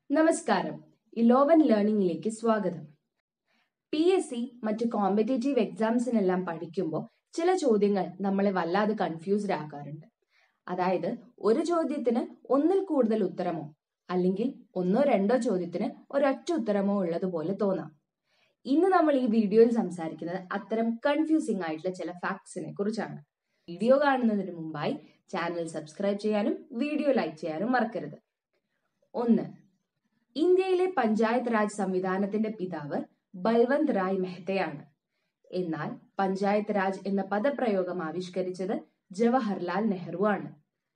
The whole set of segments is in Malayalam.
നമസ്കാരം ഇലോവൻ ലേണിംഗിലേക്ക് സ്വാഗതം പി എസ് സി മറ്റ് കോമ്പറ്റേറ്റീവ് എക്സാംസിനെല്ലാം പഠിക്കുമ്പോൾ ചില ചോദ്യങ്ങൾ നമ്മളെ വല്ലാതെ കൺഫ്യൂസ്ഡ് ആക്കാറുണ്ട് അതായത് ഒരു ചോദ്യത്തിന് ഒന്നിൽ കൂടുതൽ ഉത്തരമോ അല്ലെങ്കിൽ ഒന്നോ രണ്ടോ ചോദ്യത്തിന് ഒരൊറ്റ ഉത്തരമോ ഉള്ളതുപോലെ തോന്നാം ഇന്ന് നമ്മൾ ഈ വീഡിയോയിൽ സംസാരിക്കുന്നത് അത്തരം കൺഫ്യൂസിംഗ് ആയിട്ടുള്ള ചില ഫാക്ട്സിനെ കുറിച്ചാണ് വീഡിയോ കാണുന്നതിന് മുമ്പായി ചാനൽ സബ്സ്ക്രൈബ് ചെയ്യാനും വീഡിയോ ലൈക്ക് ചെയ്യാനും മറക്കരുത് ഒന്ന് ഇന്ത്യയിലെ പഞ്ചായത്ത് രാജ് സംവിധാനത്തിന്റെ പിതാവ് ബൽവന്ത് റായ് മെഹ്തയാണ് എന്നാൽ പഞ്ചായത്ത് രാജ് എന്ന പദപ്രയോഗം ആവിഷ്കരിച്ചത് ജവഹർലാൽ നെഹ്റു ആണ്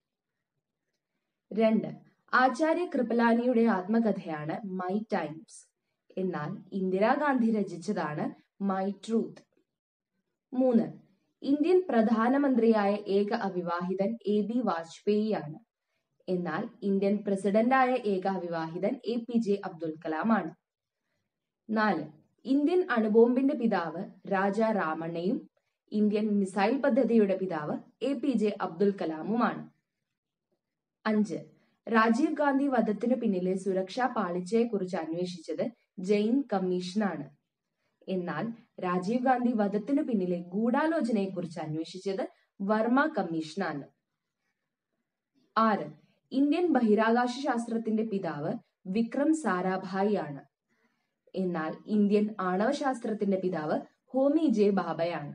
രണ്ട് ആചാര്യ കൃപലാനിയുടെ ആത്മകഥയാണ് മൈ ടൈംസ് എന്നാൽ ഇന്ദിരാഗാന്ധി രചിച്ചതാണ് മൈ ട്രൂത്ത് മൂന്ന് ഇന്ത്യൻ പ്രധാനമന്ത്രിയായ ഏക അവിവാഹിതൻ എ ബി വാജ്പേയി ആണ് എന്നാൽ ഇന്ത്യൻ പ്രസിഡന്റായ ഏക അവിവാഹിതൻ A P J Abdul Kalam ആണ് നാല് ഇന്ത്യൻ അണുബോംബിന്റെ പിതാവ് രാജ രാമണ്ണയും ഇന്ത്യൻ മിസൈൽ പദ്ധതിയുടെ പിതാവ് എ പി ജെ അബ്ദുൽ കലാമുമാണ് അഞ്ച് രാജീവ് ഗാന്ധി വധത്തിനു പിന്നിലെ സുരക്ഷാ പാളിച്ചയെക്കുറിച്ച് അന്വേഷിച്ചത് ജെയിൻ കമ്മീഷനാണ് എന്നാൽ രാജീവ് ഗാന്ധി വധത്തിനു പിന്നിലെ ഗൂഢാലോചനയെക്കുറിച്ച് അന്വേഷിച്ചത് വർമ്മ കമ്മീഷനാണ് ആറ് ഇന്ത്യൻ ബഹിരാകാശ ശാസ്ത്രത്തിന്റെ പിതാവ് വിക്രം സാരാഭായി ആണ് എന്നാൽ ഇന്ത്യൻ ആണവശാസ്ത്രത്തിന്റെ പിതാവ് ഹോമി ജെ ബാബയാണ്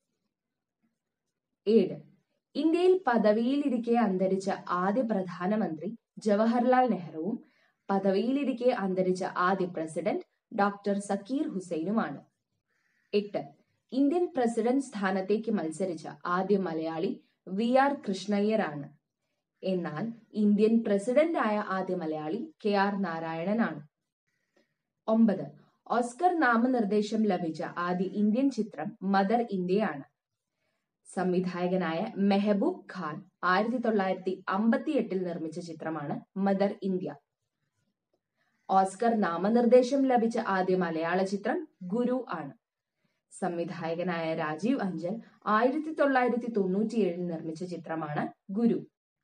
ഏഴ് ഇന്ത്യയിൽ പദവിയിലിരിക്കെ അന്തരിച്ച ആദ്യ പ്രധാനമന്ത്രി ജവഹർലാൽ നെഹ്റുവും പദവിയിലിരിക്കെ അന്തരിച്ച ആദ്യ പ്രസിഡന്റ് ഡോക്ടർ സക്കീർ ഹുസൈനുമാണ് എട്ട് ഇന്ത്യൻ പ്രസിഡന്റ് സ്ഥാനത്തേക്ക് മത്സരിച്ച ആദ്യ മലയാളി വി ആർ കൃഷ്ണയ്യരാണ് എന്നാൽ ഇന്ത്യൻ പ്രസിഡന്റായ ആദ്യ മലയാളി കെ ആർ നാരായണനാണ് ഒമ്പത് ഓസ്കർ നാമനിർദ്ദേശം ലഭിച്ച ആദ്യ ഇന്ത്യൻ ചിത്രം മദർ ഇന്ത്യയാണ് സംവിധായകനായ മെഹബൂബ് ഖാൻ ആയിരത്തി തൊള്ളായിരത്തി അമ്പത്തി എട്ടിൽ നിർമ്മിച്ച ചിത്രമാണ് മദർ ഇന്ത്യ ഓസ്കർ നാമനിർദ്ദേശം ലഭിച്ച ആദ്യ മലയാള ചിത്രം ഗുരു ആണ് സംവിധായകനായ രാജീവ് അഞ്ചൽ ആയിരത്തി തൊള്ളായിരത്തി തൊണ്ണൂറ്റിയേഴിൽ നിർമ്മിച്ച ചിത്രമാണ് ഗുരു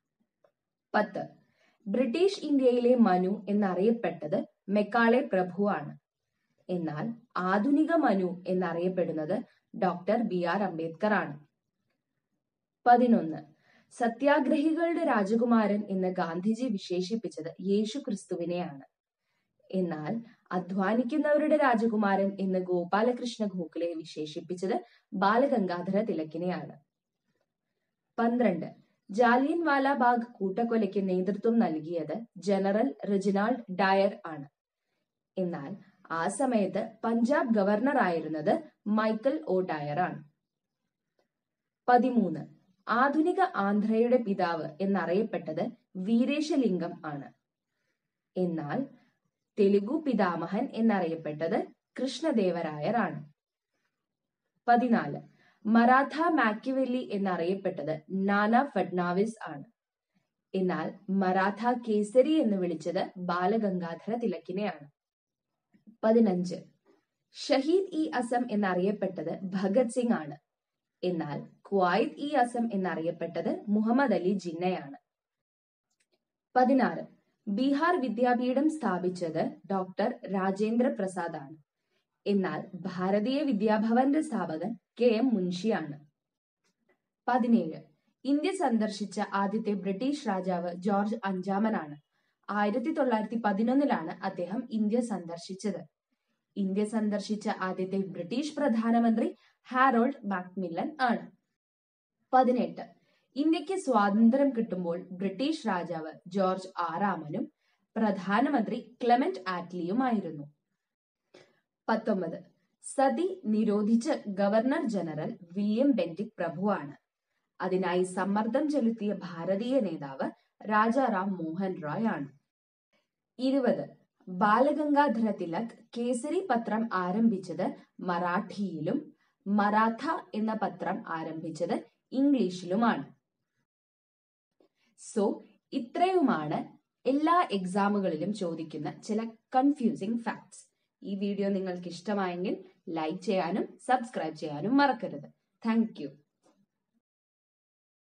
പത്ത് ബ്രിട്ടീഷ് ഇന്ത്യയിലെ മനു എന്നറിയപ്പെട്ടത് മെക്കാളെ പ്രഭു ആണ് എന്നാൽ ആധുനിക മനു എന്നറിയപ്പെടുന്നത് ഡോക്ടർ ബി ആർ അംബേദ്കർ ആണ് പതിനൊന്ന് സത്യാഗ്രഹികളുടെ രാജകുമാരൻ എന്ന് ഗാന്ധിജി വിശേഷിപ്പിച്ചത് യേശു ക്രിസ്തുവിനെയാണ് എന്നാൽ അധ്വാനിക്കുന്നവരുടെ രാജകുമാരൻ എന്ന് ഗോപാലകൃഷ്ണ ഗോഖലെ വിശേഷിപ്പിച്ചത് ബാലഗംഗാധര തിലക്കിനെയാണ് പന്ത്രണ്ട് ജാലിയൻ വാലാബാഗ് കൂട്ടക്കൊലയ്ക്ക് നേതൃത്വം നൽകിയത് ജനറൽ റെജിനാൾഡ് ഡയർ ആണ് എന്നാൽ ആ സമയത്ത് പഞ്ചാബ് ഗവർണർ ആയിരുന്നത് മൈക്കൽ ഒ ഡയർ ആണ് പതിമൂന്ന് ആധുനിക ആന്ധ്രയുടെ പിതാവ് എന്നറിയപ്പെട്ടത് വീരേശലിംഗം ആണ് എന്നാൽ തെലുഗു പിതാമഹൻ എന്നറിയപ്പെട്ടത് കൃഷ്ണദേവരായർ ആണ് പതിനാല് മറാഠ മാക്യവെല്ലി എന്നറിയപ്പെട്ടത് നാന ഫഡ്നാവിസ് ആണ് എന്നാൽ മറാഠ കേസരി എന്ന് വിളിച്ചത് ബാലഗംഗാധര തിലക്കിനെയാണ് പതിനഞ്ച് ഷഹീദ് ഇ അസം എന്നറിയപ്പെട്ടത് ഭഗത് സിംഗ് ആണ് എന്നാൽ ക്വായിദ് ഇ അസം എന്നറിയപ്പെട്ടത് മുഹമ്മദ് അലി ജിന്നയാണ് പതിനാറ് ബീഹാർ വിദ്യാപീഠം സ്ഥാപിച്ചത് ഡോക്ടർ രാജേന്ദ്ര പ്രസാദ് ആണ് എന്നാൽ ഭാരതീയ വിദ്യാഭവന്റെ സ്ഥാപകൻ കെ എം മുൻഷിയാണ് പതിനേഴ് ഇന്ത്യ സന്ദർശിച്ച ആദ്യത്തെ ബ്രിട്ടീഷ് രാജാവ് ജോർജ് അഞ്ചാമനാണ് ആയിരത്തി തൊള്ളായിരത്തി പതിനൊന്നിലാണ് അദ്ദേഹം ഇന്ത്യ സന്ദർശിച്ചത് ഇന്ത്യ സന്ദർശിച്ച ആദ്യത്തെ ബ്രിട്ടീഷ് പ്രധാനമന്ത്രി ഹാരോൾഡ് മാക്മില്ലൻ ആണ് പതിനെട്ട് ഇന്ത്യക്ക് സ്വാതന്ത്ര്യം കിട്ടുമ്പോൾ ബ്രിട്ടീഷ് രാജാവ് ജോർജ് ആറാമനും പ്രധാനമന്ത്രി ക്ലെമന്റ് ആറ്റ്ലിയുമായിരുന്നു പത്തൊമ്പത് സതി നിരോധിച്ച ഗവർണർ ജനറൽ വില്യം ബെന്റിക് പ്രഭുവാണ് അതിനായി സമ്മർദ്ദം ചെലുത്തിയ ഭാരതീയ നേതാവ് രാജാറാം മോഹൻ റോയ് ആണ് ഇരുപത് ബാലഗംഗാധര തിലക് കേസരി പത്രം ആരംഭിച്ചത് മറാഠിയിലും മറാഠ എന്ന പത്രം ആരംഭിച്ചത് ഇംഗ്ലീഷിലുമാണ് സോ ഇത്രയുമാണ് എല്ലാ എക്സാമുകളിലും ചോദിക്കുന്ന ചില കൺഫ്യൂസിംഗ് ഫാക്ട്സ് ഈ വീഡിയോ നിങ്ങൾക്ക് ഇഷ്ടമായെങ്കിൽ ലൈക്ക് ചെയ്യാനും സബ്സ്ക്രൈബ് ചെയ്യാനും മറക്കരുത് താങ്ക്